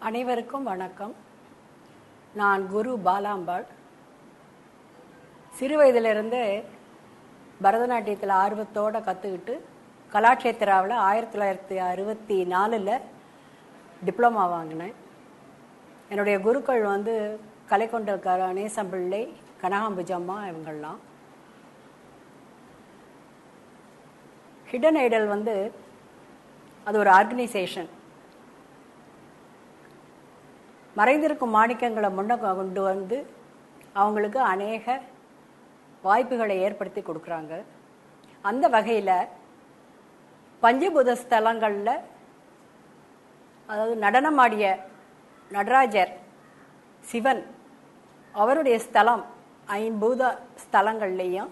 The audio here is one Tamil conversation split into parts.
அனைவருக்கும் வணக்கம் நான் குரு பாலாம்பாள் சிறு வயதிலிருந்து பரதநாட்டியத்தில் ஆர்வத்தோடு கற்றுக்கிட்டு கலாட்சேத்திராவில் ஆயிரத்தி தொள்ளாயிரத்தி அறுபத்தி நாலில் டிப்ளமா வாங்கினேன் என்னுடைய குருக்கள் வந்து கலைக்கொண்டக்கார நேசம்பிள்ளை கனகாம்புஜம்மா இவங்கள்லாம் ஹிடன் ஐடல் வந்து அது ஒரு ஆர்கனைசேஷன் மறைந்திருக்கும் மாணிக்கங்களை முன்ன கொண்டு வந்து அவங்களுக்கு அநேக வாய்ப்புகளை ஏற்படுத்தி கொடுக்குறாங்க அந்த வகையில் பஞ்சபூத ஸ்தலங்களில் அதாவது நடனமாடிய நடராஜர் சிவன் அவருடைய ஸ்தலம் ஐம்பூத ஸ்தலங்கள்லேயும்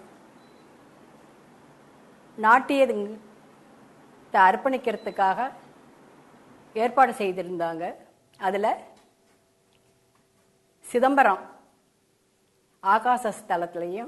நாட்டியத்தை அர்ப்பணிக்கிறதுக்காக ஏற்பாடு செய்திருந்தாங்க அதில் சிதம்பரம் ஆகாச ஸ்தலத்திலையும்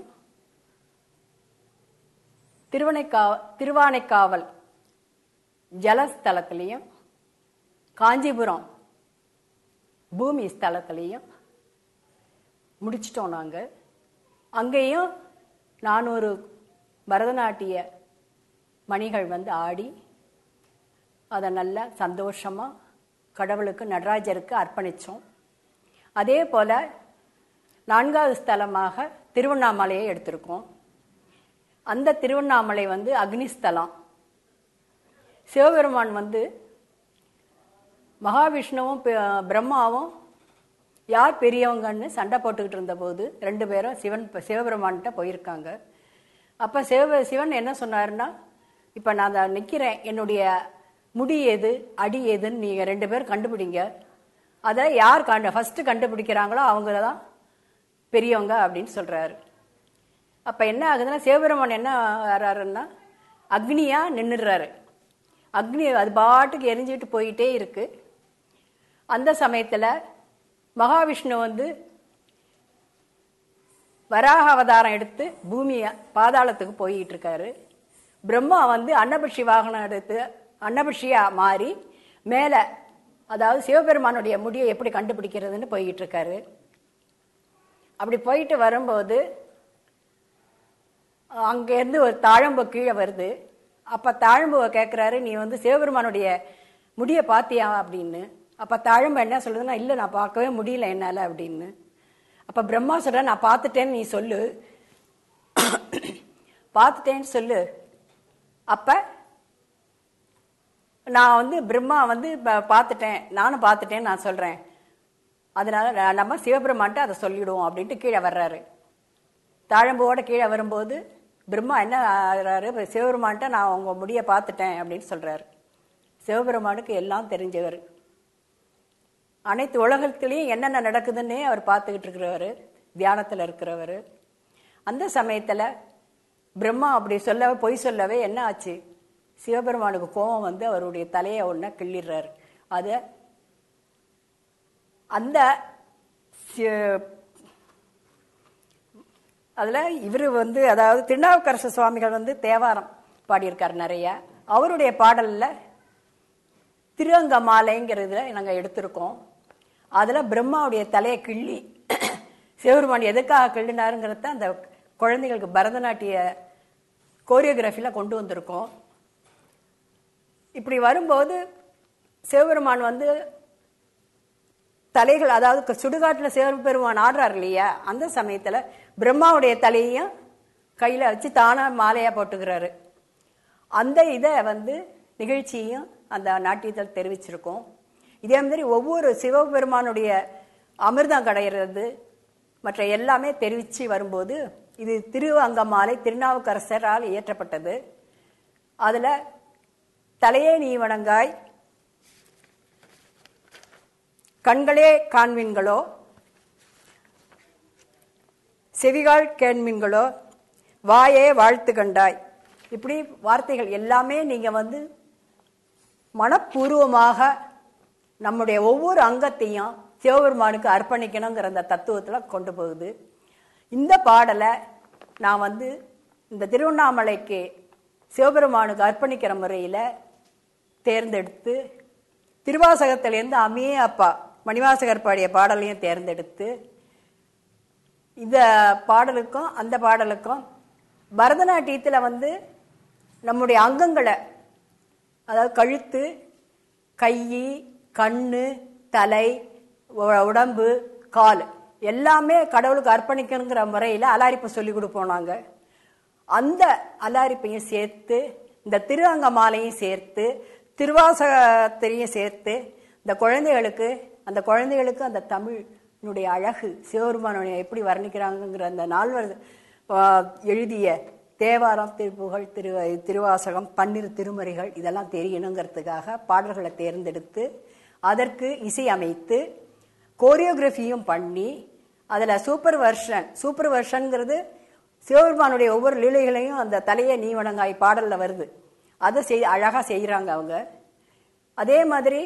திருவனைக்கா திருவானைக்காவல் ஜலஸ்தலத்திலையும் காஞ்சிபுரம் பூமி ஸ்தலத்திலையும் முடிச்சிட்டோம் நாங்கள் அங்கேயும் நானூறு பரதநாட்டிய மணிகள் வந்து ஆடி அதை நல்லா சந்தோஷமாக கடவுளுக்கு நடராஜருக்கு அர்ப்பணித்தோம் அதே போல் நான்காவது ஸ்தலமாக திருவண்ணாமலையை எடுத்திருக்கோம் அந்த திருவண்ணாமலை வந்து அக்னிஸ்தலம் சிவபெருமான் வந்து மகாவிஷ்ணுவும் பி- பிரம்மாவும் யார் பெரியவங்கன்னு சண்டை போட்டுக்கிட்டு இருந்தபோது ரெண்டு பேரும் சிவன் சிவபெருமான்கிட்ட போயிருக்காங்க அப்போ சிவ சிவன் என்ன சொன்னாருன்னா இப்போ நான் அதை நிற்கிறேன் என்னுடைய முடி எது அடி எதுன்னு நீங்கள் ரெண்டு பேரும் கண்டுபிடிங்க அதை யார் கண்டு ஃபஸ்ட்டு கண்டுபிடிக்கிறாங்களோ அவங்க தான் பெரியவங்க அப்படின்னு சொல்கிறாரு அப்போ என்ன ஆகுதுன்னா சிவபெருமான் என்ன வர்றாருன்னா அக்னியாக நின்றுடுறாரு அக்னி அது பாட்டுக்கு எரிஞ்சிட்டு போயிட்டே இருக்கு அந்த சமயத்தில் மகாவிஷ்ணு வந்து வராக அவதாரம் எடுத்து பூமியை பாதாளத்துக்கு போயிட்டு இருக்காரு பிரம்மா வந்து அன்னபட்சி வாகனம் எடுத்து அன்னபட்சியா மாறி மேலே அதாவது சிவபெருமானுடைய முடியை எப்படி கண்டுபிடிக்கிறதுன்னு போய்கிட்டு இருக்காரு அப்படி போயிட்டு வரும்போது அங்கேருந்து ஒரு தாழம்பு கீழே வருது அப்போ தாழம்புவை கேட்குறாரு நீ வந்து சிவபெருமானுடைய முடியை பார்த்தியா அப்படின்னு அப்போ தாழம்பு என்ன சொல்லுதுன்னா இல்லை நான் பார்க்கவே முடியல என்னால் அப்படின்னு அப்போ பிரம்மா சொல்ற நான் பார்த்துட்டேன்னு நீ சொல்லு பார்த்துட்டேன்னு சொல்லு அப்போ நான் வந்து பிரம்மா வந்து ப- பார்த்துட்டேன் நானும் பார்த்துட்டேன்னு நான் சொல்கிறேன் அதனால நான் நம்ம சிவபெருமான்ட்டு அதை சொல்லிடுவோம் அப்படின்ட்டு கீழே வர்றாரு தாழம்புவோட கீழே வரும்போது பிரம்மா என்ன ஆகிறாரு சிவபெருமான்ட்ட நான் உங்க முடியை பார்த்துட்டேன் அப்படின்னு சொல்றாரு சிவபெருமானுக்கு எல்லாம் தெரிஞ்சவர் அனைத்து உலகத்திலையும் என்னென்ன நடக்குதுன்னே அவர் பார்த்துக்கிட்டு இருக்கிறவர் தியானத்தில் இருக்கிறவர் அந்த சமயத்தில் பிரம்மா அப்படி சொல்லவே பொய் சொல்லவே என்ன ஆச்சு சிவபெருமானுக்கு கோபம் வந்து அவருடைய தலையை ஒன்றை கிள்ளிடுறாரு அதை அந்த சி- அதில் இவர் வந்து அதாவது திருநாவுக்கரசு சுவாமிகள் வந்து தேவாரம் பாடியிருக்கார் நிறைய அவருடைய பாடலில் திருஅங்க மாலைங்கிறதுல நாங்கள் எடுத்திருக்கோம் அதில் பிரம்மாவுடைய தலையை கிள்ளி சிவபெருமான் எதுக்காக கிள்ளினாருங்கிறத அந்த குழந்தைகளுக்கு பரதநாட்டிய கோரியோகிராஃபியில் கொண்டு வந்திருக்கோம் இப்படி வரும்போது சிவபெருமான் வந்து தலைகள் அதாவது க- சுடுகாட்டுல சிவபெருமான் ஆடுறார் இல்லையா அந்த சமயத்துல பிரம்மாவுடைய தலையையும் கையில வச்சு தானா மாலையா போட்டுக்கிறாரு அந்த இதை வந்து நிகழ்ச்சியையும் அந்த நாட்டியத்தில் தெரிவிச்சிருக்கோம் இதே மாதிரி ஒவ்வொரு சிவபெருமானுடைய அமிர்தம் கடையிறது மற்ற எல்லாமே தெரிவித்து வரும்போது இது திருவங்கமாலை திருநாவுக்கரசரால் இயற்றப்பட்டது அதில் தலையே நீ வணங்காய் கண்களே காண்மீன்களோ செவிகால் கேண்மீன்களோ வாயே வாழ்த்து கண்டாய் இப்படி வார்த்தைகள் எல்லாமே நீங்க வந்து மனப்பூர்வமாக நம்முடைய ஒவ்வொரு அங்கத்தையும் சிவபெருமானுக்கு அர்ப்பணிக்கணுங்கிற அந்த தத்துவத்தில் கொண்டு போகுது இந்த பாடலை நான் வந்து இந்த திருவண்ணாமலைக்கு சிவபெருமானுக்கு அர்ப்பணிக்கிற முறையில் தேர்ந்தெடுத்து திருவாசகத்திலேருந்து அம்மியே அப்பா மணிவாசகர் பாடிய பாடலையும் தேர்ந்தெடுத்து இந்த பாடலுக்கும் அந்த பாடலுக்கும் பரதநாட்டியத்தில் வந்து நம்முடைய அங்கங்களை அதாவது கழுத்து கை கண்ணு தலை உ- உடம்பு கால் எல்லாமே கடவுளுக்கு அர்ப்பணிக்கணுங்கிற முறையில் அலாரிப்பு சொல்லி கொடுப்போம் நாங்கள் அந்த அலாரிப்பையும் சேர்த்து இந்த திருஅங்க மாலையும் சேர்த்து திருவாசகத்தையும் சேர்த்து இந்த குழந்தைகளுக்கு அந்த குழந்தைகளுக்கு அந்த தமிழினுடைய அழகு சிவபெருமானுடைய எப்படி வர்ணிக்கிறாங்கங்கிற அந்த நால்வர் ஆ, எழுதிய தேவாரம் திருப்புகழ் திரு திருவாசகம் பன்னிரு திருமறைகள் இதெல்லாம் தெரியணுங்கிறதுக்காக பாடல்களை தேர்ந்தெடுத்து அதற்கு இசை அமைத்து கோரியோகிராஃபியும் பண்ணி அதில் சூப்பர் வெர்ஷன் சூப்பர் வெர்ஷன்ங்கிறது சிவபெருமானுடைய ஒவ்வொரு லீலைகளையும் அந்த தலையை நீ வணங்காய் பாடலில் வருது அதை செய் அழகாக செய்கிறாங்க அவங்க அதே மாதிரி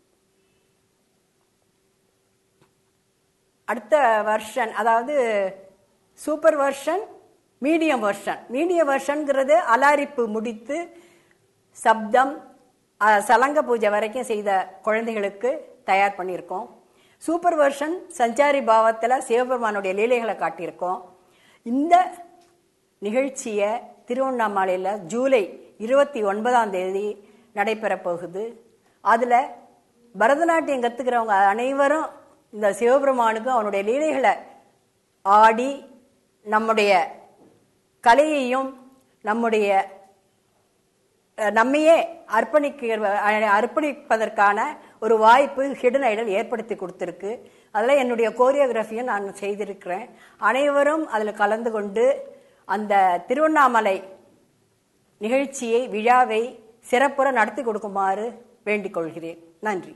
அடுத்த வெர்ஷன் அதாவது super version medium version medium வெர்ஷன்ங்கிறது அலாரிப்பு முடித்து சப்தம் அஹ், சலங்க பூஜை வரைக்கும் செய்த குழந்தைகளுக்கு தயார் பண்ணியிருக்கோம் சூப்பர் வெர்ஷன் சஞ்சாரி பாவத்தில் சிவபெருமானுடைய லீலைகளை காட்டியிருக்கோம் இந்த நிகழ்ச்சியை திருவண்ணாமலையில் ஜூலை இருபத்தி ஒன்பதாம் தேதி நடைபெறப் போகுது அதில் பரதநாட்டியம் கற்றுக்கிறவங்க அனைவரும் இந்த சிவபெருமானுக்கு அவனுடைய லீலைகளை ஆடி நம்முடைய கலையையும் நம்முடைய அஹ், நம்மையே அர்ப்பணிக்க அஹ், அர்ப்பணிப்பதற்கான ஒரு வாய்ப்பு ஹிடன் ஐடல் ஏற்படுத்தி கொடுத்துருக்கு அதில் என்னுடைய கோரியோகிராஃபியும் நான் செய்திருக்கிறேன் அனைவரும் அதில் கலந்து கொண்டு அந்த திருவண்ணாமலை நிகழ்ச்சியை விழாவை சிறப்புற நடத்தி கொடுக்குமாறு வேண்டிக் கொள்கிறேன் நன்றி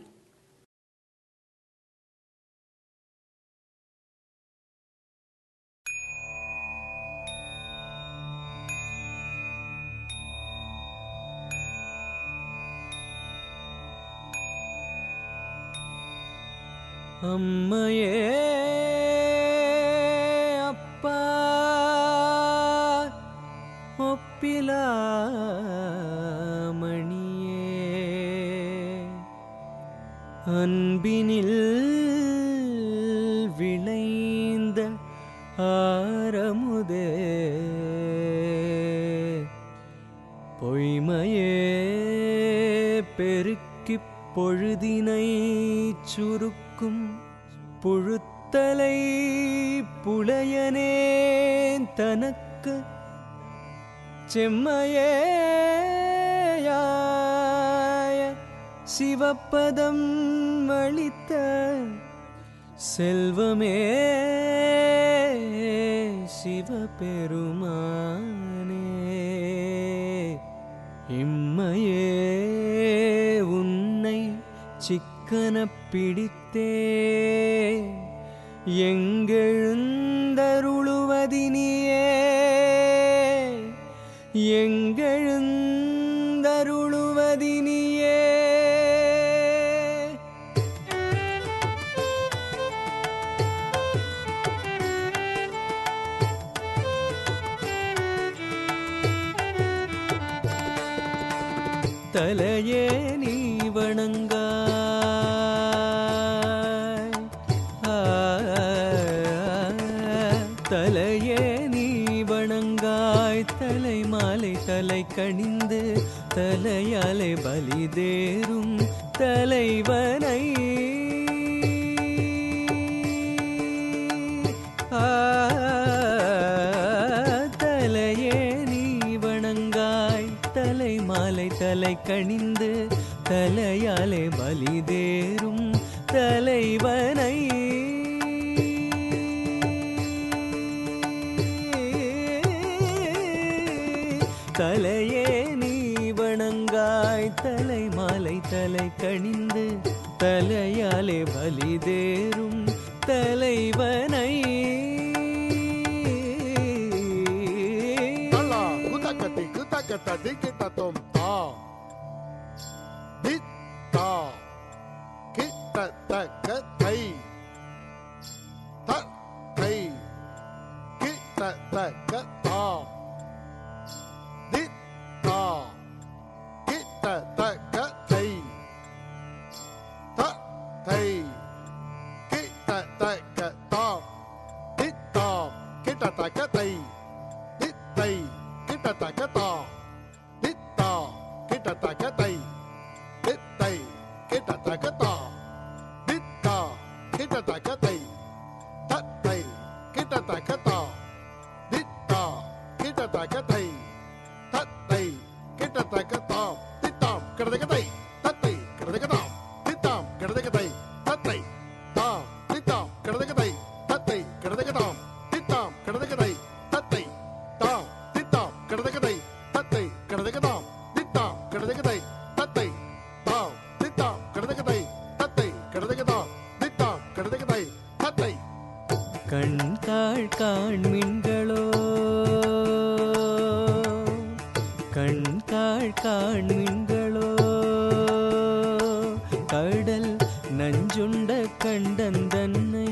அம்மையே அப்பா ஒப்பிலாமணியே அன்பினில் விளைந்த ஆரமுதே பொய்மையே பெருக்கிப் பொழுதினை சுருக்கும் புழுத்தலை புலையனேன் தனக்கு செம்மையேயாய சிவப்பதம் அளித்த செல்வமே சிவபெருமானே இம்மையே உன்னை சிக்கன பிடித்தே எங்கெழுந்தருளுவதினியே எங்கெழுந்தருளுவதினியே தலையே நீ வணங்காய் ஆ, தலையே நீ வணங்காய் தலை மாலை தலை கணிந்து தலையாலை பலிதேறும் தலைவனை ஆ, தலையே நீ வணங்காய் தலை மாலை தலை கணிந்து தலையாலே பலிதேறும் தலைவனை தலையே நீ வணங்காய் தலை மாலை தலை கணிந்து தலையாலே பலிதேறும் தலைவனை Tala, kutakati, kutakata, dikita tom ta. Dit ta. Kita ta ka tai. Ta tai. Kita ta ka ta. Dit ta. Kita ta ka tai. Ta tai. கிட்ட தக்க தை தித்தை கிட்ட தக்க தா தித்தா கிட்ட தக்க தை தத்தை கிட்ட தக்க தா தித்தா கிட்ட தக்க தை தத்தை கிட்ட தக்க தாம் தித்தாம் கிடதக்க தை தத்தை கிடதக்க தாம் தித்தாம் கிடதக்க தை தத்தை தாம் தித்தாம் கிடதக்க தை தத்தை கிடதக்க தாம் தித்தாம் கிடதக்க தை தத்தை தாம் தித்தாம் கிடதக்க தை தத்தை கிடதக்க தாம் தித்தாம் கிடதக்க தை தத்தை தாம் தித்தாம் கிடதக்க தை தத்தை கிடதக்க தாம் தித்தாம் கிடதக்க தை தத்தை கண்காள் காண்மின்களோ கண்காள் காண்மின்களோ கடல் நஞ்சுண்ட கண்டந்தன்னை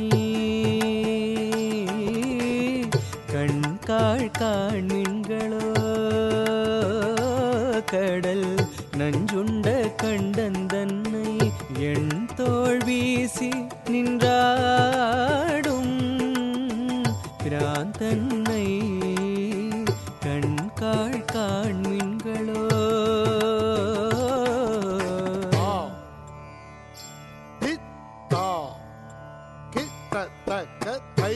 கண்காள் காண்மின்களோ கடல் நஞ்சுண்ட கண்டந்தன்னை என் தோள் வீசி நின்றாடும் பிராந்தன்னை கண்காள் காண்மின்களோ தாம் தித்தா கிட்ட தக்க தை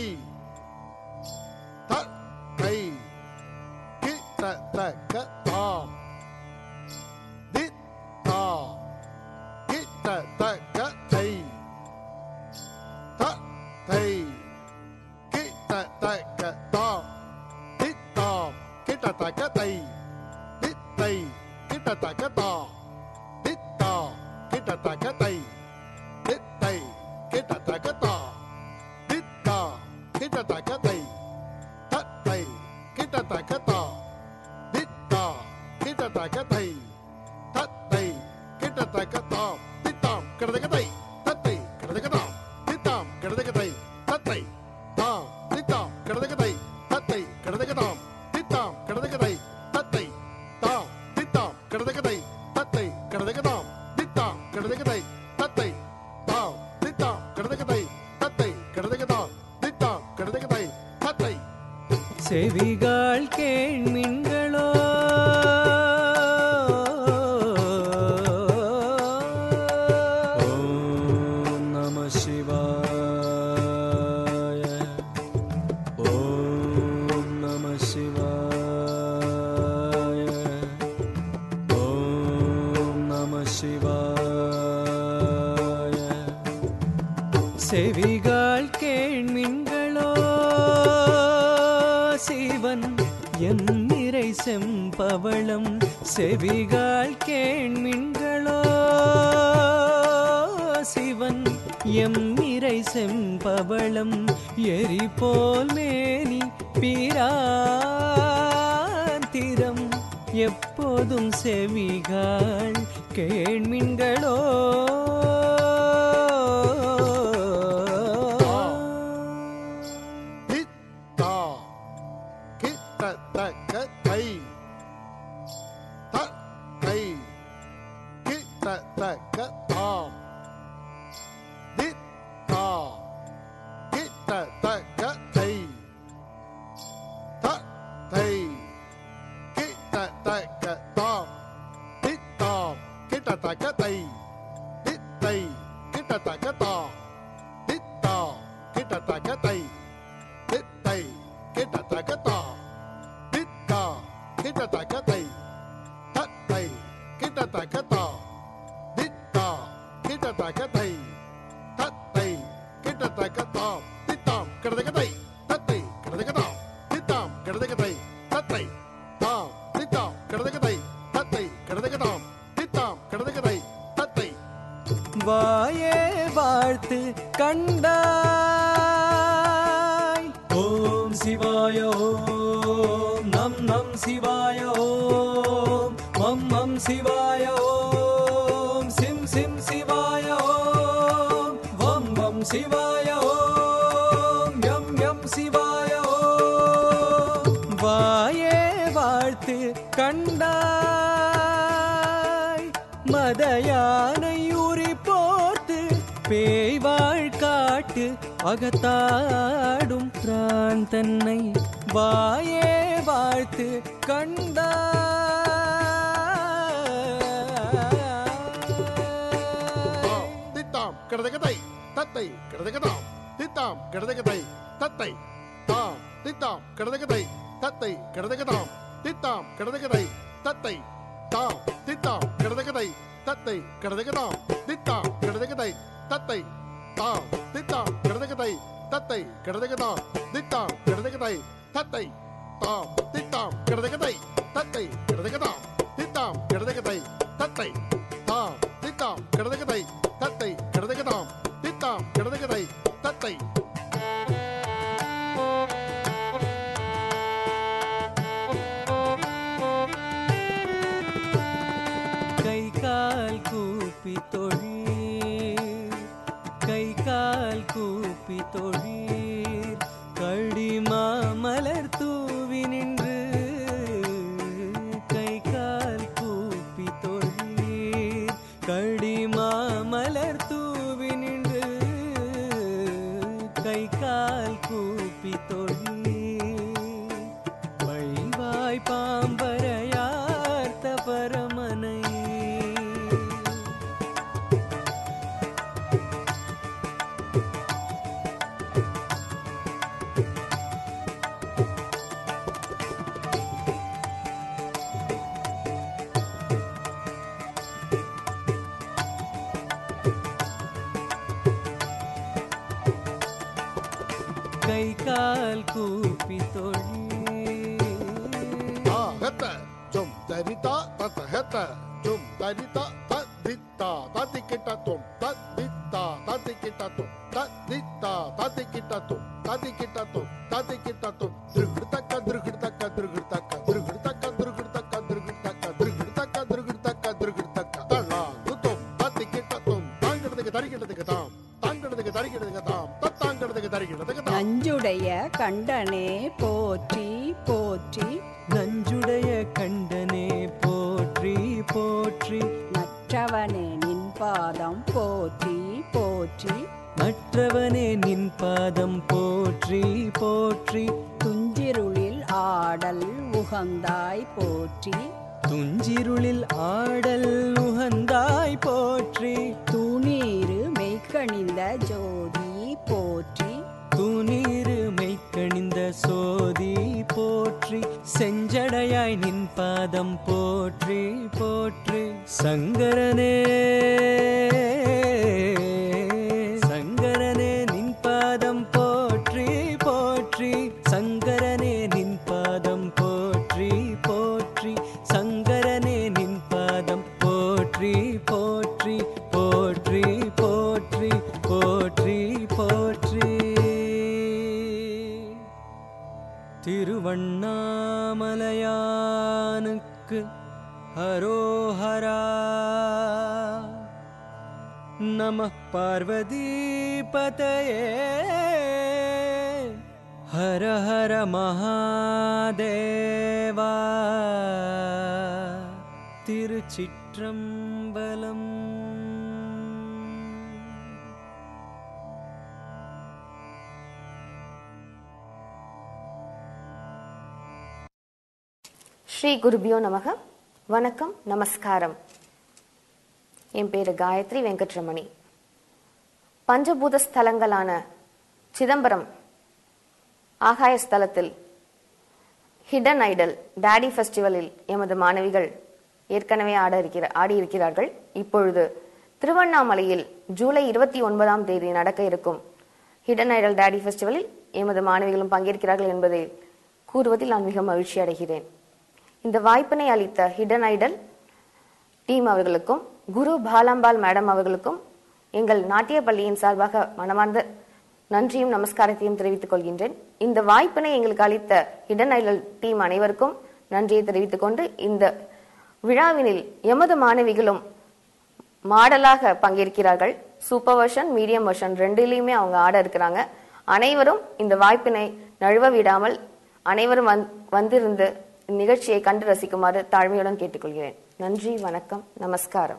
தத்தை கிட்ட தக்க தாம் தித்தா கிட்ட தக்க தை தத்தை கிட்ட தக்க தாம் தித்தாம் கிட்ட தக்க தை தித்தை கிட்ட தக்க தாம் தித்தா கிட்ட தக்க தை தித்தை கிட்ட தக்க தா தித்தா கிட்ட தக்க தை தத்தை கிட்ட தக்க தா தித்தா கிட்ட தக்க தை தத்தை கிட்ட தக்க தாம் தித்தாம் கிடதக்க தை தத்தை கிடதக்க தாம் தித்தாம் கிடதக்க தை தத்தை தாம் தித்தாம் கிடதக்க தை தத்தை கிடதக்க தாம் தித்தாம் கிடதக்க தை தத்தை தாம் தித்தாம் கிடதக்க தை தத்தை கிடதக்க தாம் தித்தாம் கிடதக்க தை தத்தை தாம் தித்தாம் கிடதக்க தை தத்தை கிடதக்க தாம் தித்தாம் கிடதக்க தை தத்தை செவிகாள் கேள்மின்களோ ஓம் நம சிவாய ஓம் நம சிவாய ஓம் நம சிவாய செவிகாள் கேள்மின்களோ சிவன் என் நிறை செம்பவளம் செவிகாள் கேள்மின்களோ சிவன் எம் நிறை செம்பவளம் எரி போல் மேனி பீராந்திரம் எப்போதும் செவிகாள் கேள்மின்களோ தித்தா கிட்ட தக்க தை தத்தை கிட்ட தக்க தாம் தித்தா கிட்ட தக்க தை தத்தை கிட்ட தக்க தாம் தித்தாம் கிட்ட தக்க தை தித்தை கிட்ட தக்க தாம் தித்தா கிட்ட தக்க தை தித்தை கிட்ட தக்க தா தித்தா கிட்ட தக்க தை தத்தை கிட்ட தக்க தா தித்தா கிட்ட தக்க தை தத்தை கிட்ட தக்க தா தித்தாம் கிடதக்க தை தத்தை கிடதக்க தாம் தித்தாம் கிடதக்க தை தத்தை தாம் தித்தாம் கிடதக்க தை தத்தை கிடதக்க தாம் தித்தாம் கிடதக்க தை தத்தை வாயே வாழ்த்து கண்டாய் ஓம் சிவாய ஓம் நம் நம் சிவாய ஓம் மம் மம் சிவாய ஓம் சிம் சிம் சிவாய ஓம் வம் வம் சிவாய ஓம் யம் யம் சிவாய ஓம் வாயே வாழ்த்து கண்டாய் மத யானை உரி போர்த்து பேய்வாழ் காட்டு அகத்தாடும் பிரான் தன்னை வாயே வாழ்த்து கண்டாய் தாம் தித்தாம் கிடதகதை தத்தை கிடதகதாம் தித்தாம் கிடதகதை தத்தை தாம் தித்தாம் கிடதகதை தத்தை கிடதகதாம் தித்தாம் கிடதகதை தத்தை தாம் தித்தாம் கிடதகதை தத்தை கிடதகதாம் தித்தாம் கிடதகதை தத்தை தாம் தித்தாம் கிடதகதை தத்தை கிடதகதாம் தித்தாம் கிடதகதை தத்தை தாம் தித்தாம் கிடதகதை தத்தை கிடதகதாம் தித்தாம் கிடதகதை தத்தை தாம் தித்தாம் கிடதகதை தத்தை கிடதகதாம் தித்தாம் கிடதகதை தத்தை கை கால் கூப்பி தொழீர் கை கால் கூப்பி தொழீர் கடிமா மலர் தூவி நின்று கை கால் கூப்பி தொழீர் கடிமா மலர் தூவி நின்று கை கால் கூப்பி தொழீர் வைவாய் பாம்பரையார்த்த பரமனை கை கால் கூப்பி தொழீர் தா ஹெத்த ஜும் தரிதா தத்த ஹெத்த ஜும் தரிதா தத்தித்தா தத்தி கிட்ட தும் தத்தித்தா தத்தி கிட்ட தும் தத்தித்தா தத்தி கிட்ட தும் தத்தி கிட்ட தும் தத்தி கிட்ட தும் திருகிடுத்தக்க திருகிடுத்தக்க திருகிடுத்தக்க திருகிடுத்தக்க திருகிடுத்தக்க திருகிடுத்தக்க திருகிடுத்தக்க திருகிடுத்தக்க திருகிடுத்தக்க தள்ளா குத்தும் தத்தி கிட்ட தும் தாங்கிறதுக்கு தரிக்கிறதுக்கு தாம் தாங்கிறதுக்கு தரிக்கிறதுக்கு தாம் தத்தாங்கிறதுக்கு தரிக்கிறதுக்கு தாம் நஞ்சுடைய கண்டனே போற்றி போற்றி நஞ்சுடைய கண்டனே போற்றி போற்றி நற்றவனே நின் பாதம் போற்றி போற்றி மற்றவனே நின் பாதம் போற்றி போற்றி துஞ்சிருளில் ஆடல் உகந்தாய் போற்றி துஞ்சிருளில் ஆடல் உகந்தாய் போற்றி துணீரு மெய்க்கணிந்த ஜோதி போற்றி தூநீரு மெய்க்கணிந்த சோதி போற்றி செஞ்சடையாய் நின் பாதம் போற்றி போற்றி சங்கரனே சங்கரனே நின் பாதம் போற்றி போற்றி சங்கரனே நின் பாதம் போற்றி போற்றி சங்கரனே நின் பாதம் போற்றி போற்றி போற்றி போற்றி போற்றி போற்றி திருவண்ணாமலையானுக்கு ஹரோஹரா நம பார்வதிபதயே ஹர ஹர மகாதேவா திருச்சிற்றம்பலம் ஸ்ரீ குருபியோ நமக வணக்கம் நமஸ்காரம் என் பேரு காயத்ரி வெங்கட்ரமணி பஞ்சபூத ஸ்தலங்களான சிதம்பரம் ஆகாய ஸ்தலத்தில் ஹிடன் ஐடல் டாடி ஃபெஸ்டிவலில் எமது மாணவிகள் ஏற்கனவே ஆட இருக்கிற ஆடியிருக்கிறார்கள் இப்பொழுது திருவண்ணாமலையில் ஜூலை இருபத்தி ஒன்பதாம் தேதி நடக்க இருக்கும் ஹிடன் ஐடல் டாடி ஃபெஸ்டிவலில் எமது மாணவிகளும் பங்கேற்கிறார்கள் என்பதை கூறுவதில் நான் மிக மகிழ்ச்சி அடைகிறேன் இந்த வாய்ப்பினை அளித்த ஹிடன் ஐடல் டீம் அவர்களுக்கும் குரு பாலாம்பால் மேடம் அவர்களுக்கும் எங்கள் நாட்டிய பள்ளியின் சார்பாக மனமார்ந்த நன்றியும் நமஸ்காரத்தையும் தெரிவித்துக் கொள்கின்றேன் இந்த வாய்ப்பினை எங்களுக்கு அளித்த ஹிடன் ஐடல் டீம் அனைவருக்கும் நன்றியை தெரிவித்துக் கொண்டு இந்த விழாவினில் எமது மாணவிகளும் மாடலாக பங்கேற்கிறார்கள் சூப்பர் வெர்ஷன் மீடியம் வெர்ஷன் ரெண்டுலேயுமே அவங்க ஆட இருக்கிறாங்க அனைவரும் இந்த வாய்ப்பினை நழுவ விடாமல் அனைவரும் வந் வந்திருந்து நிகழ்ச்சியை கண்டு ரசிக்குமாறு தாழ்மையுடன் கேட்டுக்கொள்கிறேன் நன்றி வணக்கம் நமஸ்காரம்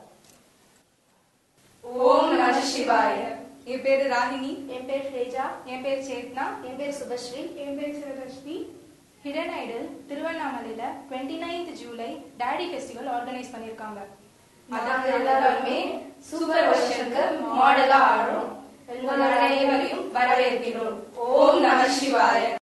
ஓம் நம சிவாய என் பேரு ராகினி என் பேர் ரேஜா என் பேர் சேத்னா என் பேர் சுபஸ்ரீ என் பேர் சிவலட்சுமி ஹிடன் ஐடல் திருவண்ணாமலையில் டுவெண்ட்டி நைன்த் ஜூலை டேடி ஃபெஸ்டிவல் ஆர்கனைஸ் பண்ணியிருக்காங்க நாங்க எல்லாருமே சூப்பர் வருஷனுக்கு மாடலா ஆடுறோம் உங்கள் அனைவரையும் வரவேற்கிறோம் ஓம் நம சிவாய